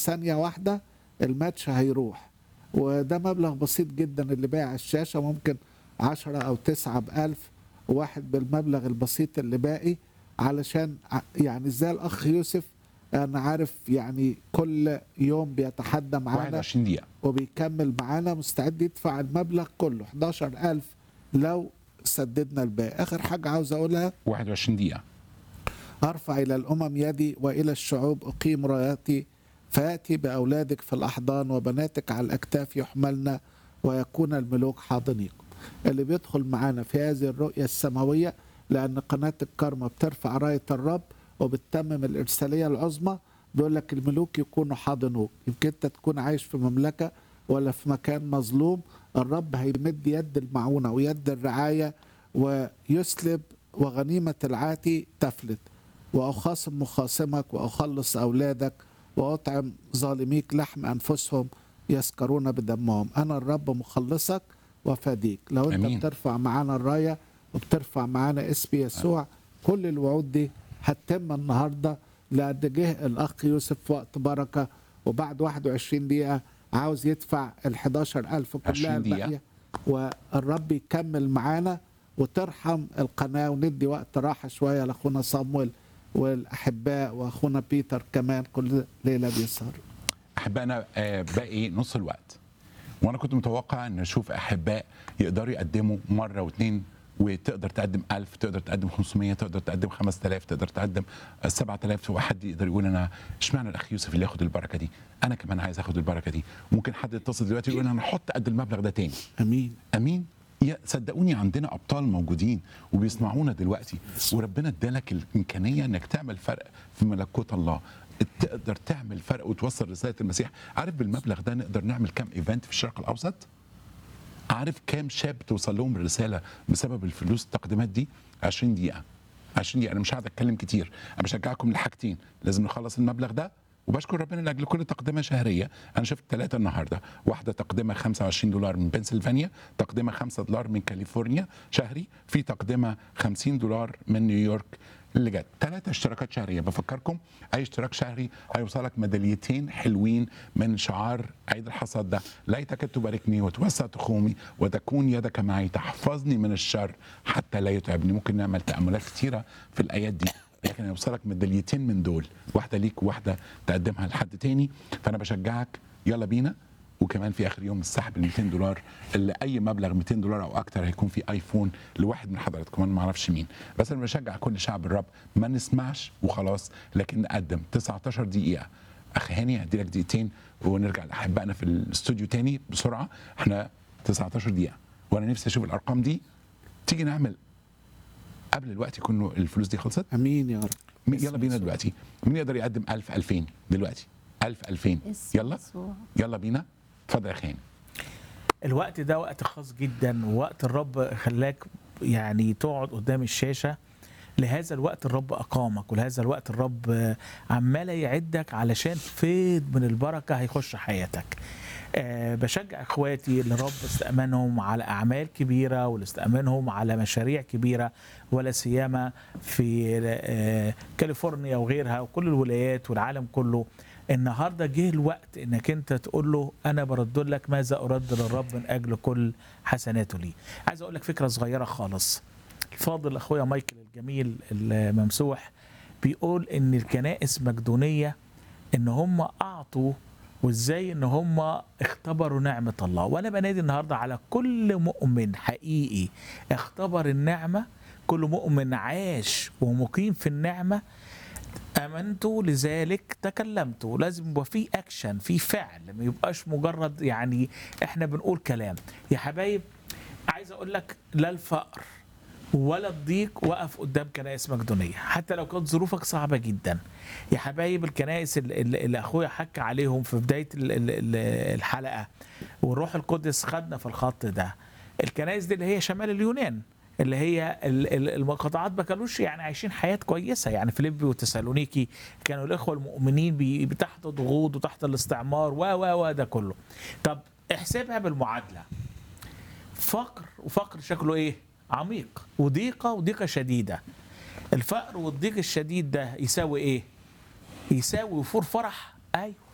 ثانيه واحده الماتش هيروح وده مبلغ بسيط جدا اللي بايع الشاشه ممكن عشرة او تسعة بألف واحد بالمبلغ البسيط اللي باقي علشان ع- يعني زي الاخ يوسف انا عارف يعني كل يوم بيتحدى معانا 21 دقيقة وبيكمل معانا مستعد يدفع المبلغ كله 11000 لو سددنا الباقي اخر حاجه عاوز اقولها 21 دقيقة ارفع الى الامم يدي والى الشعوب اقيم راياتي فياتي باولادك في الاحضان وبناتك على الاكتاف يحملن ويكون الملوك حاضنيكم اللي بيدخل معانا في هذه الرؤيه السماويه لان قناه الكرمه بترفع رايه الرب وبتتمم الارساليه العظمى بيقول لك الملوك يكونوا حاضنوك يمكن انت تكون عايش في مملكه ولا في مكان مظلوم الرب هيمد يد المعونه ويد الرعايه ويسلب وغنيمه العاتي تفلت واخاصم مخاصمك واخلص اولادك واطعم ظالميك لحم انفسهم يسكرون بدمهم انا الرب مخلصك وفاديك لو انت أمين. بترفع معانا الرايه وبترفع معانا اسم يسوع كل الوعود دي هتتم النهارده لان جه الاخ يوسف في وقت بركه وبعد 21 دقيقه عاوز يدفع ال 11000 كلها 20 دقيقة. الباقيه والرب يكمل معانا وترحم القناه وندي وقت راحه شويه لاخونا صامويل والاحباء واخونا بيتر كمان كل ليله بيسهر احبائنا آه، باقي نص الوقت وانا كنت متوقع ان اشوف احباء يقدروا يقدموا مره واثنين وتقدر تقدم 1000 تقدر تقدم 500 تقدر تقدم 5000 تقدر تقدم 7000 وحد يقدر يقول انا اشمعنى الاخ يوسف اللي ياخد البركه دي انا كمان عايز اخد البركه دي ممكن حد يتصل دلوقتي يقول انا هحط قد المبلغ ده تاني امين امين يا صدقوني عندنا ابطال موجودين وبيسمعونا دلوقتي وربنا ادالك الامكانيه انك تعمل فرق في ملكوت الله تقدر تعمل فرق وتوصل رساله المسيح عارف بالمبلغ ده نقدر نعمل كام ايفنت في الشرق الاوسط عارف كام شاب توصل لهم الرساله بسبب الفلوس التقديمات دي 20 دقيقه 20 دقيقه انا مش هقعد اتكلم كتير انا بشجعكم لحاجتين لازم نخلص المبلغ ده وبشكر ربنا لاجل كل تقدمه شهريه انا شفت ثلاثه النهارده واحده تقدمه 25 دولار من بنسلفانيا تقدمه 5 دولار من كاليفورنيا شهري في تقدمه 50 دولار من نيويورك اللي جت ثلاثة اشتراكات شهرية بفكركم أي اشتراك شهري هيوصلك ميداليتين حلوين من شعار عيد الحصاد ده ليتك تباركني وتوسع تخومي وتكون يدك معي تحفظني من الشر حتى لا يتعبني ممكن نعمل تأملات كتيرة في الآيات دي لكن هيوصلك ميداليتين من دول واحدة ليك وواحدة تقدمها لحد تاني فأنا بشجعك يلا بينا وكمان في اخر يوم السحب ال 200 دولار اللي اي مبلغ 200 دولار او اكتر هيكون في ايفون لواحد من حضراتكم انا ما اعرفش مين بس انا بشجع كل شعب الرب ما نسمعش وخلاص لكن نقدم 19 دقيقه اخ هاني هدي لك دقيقتين ونرجع لاحبائنا في الاستوديو تاني بسرعه احنا 19 دقيقه وانا نفسي اشوف الارقام دي تيجي نعمل قبل الوقت يكون الفلوس دي خلصت امين يا رب مين- يلا بينا دلوقتي مين يقدر يقدم 1000 2000 دلوقتي 1000 2000 يلا يلا بينا اتفضل يا خان الوقت ده وقت خاص جدا ووقت الرب خلاك يعني تقعد قدام الشاشة لهذا الوقت الرب أقامك ولهذا الوقت الرب عمال يعدك علشان فيض من البركة هيخش حياتك أه بشجع اخواتي اللي رب استأمنهم على اعمال كبيره والاستأمنهم على مشاريع كبيره ولا سيما في أه كاليفورنيا وغيرها وكل الولايات والعالم كله النهارده جه الوقت انك انت تقول له انا برد لك ماذا ارد للرب من اجل كل حسناته لي عايز اقول لك فكره صغيره خالص الفاضل اخويا مايكل الجميل الممسوح بيقول ان الكنائس مقدونيه ان هم اعطوا وازاي ان هم اختبروا نعمه الله وانا بنادي النهارده على كل مؤمن حقيقي اختبر النعمه كل مؤمن عاش ومقيم في النعمه امنت لذلك تكلمت لازم يبقى في اكشن في فعل ما يبقاش مجرد يعني احنا بنقول كلام يا حبايب عايز اقول لك لا الفقر ولا الضيق وقف قدام كنائس مقدونيه حتى لو كانت ظروفك صعبه جدا يا حبايب الكنائس اللي, اللي اخويا حكى عليهم في بدايه ال- ال- ال- الحلقه والروح القدس خدنا في الخط ده الكنائس دي اللي هي شمال اليونان اللي هي ال- ال- المقاطعات ما كانوش يعني عايشين حياه كويسه يعني فيليبي وتسالونيكي كانوا الاخوه المؤمنين بي- تحت ضغوط وتحت الاستعمار و و و ده كله طب احسبها بالمعادله فقر وفقر شكله ايه عميق وضيقه وضيقه شديده الفقر والضيق الشديد ده يساوي ايه يساوي وفور فرح ايوه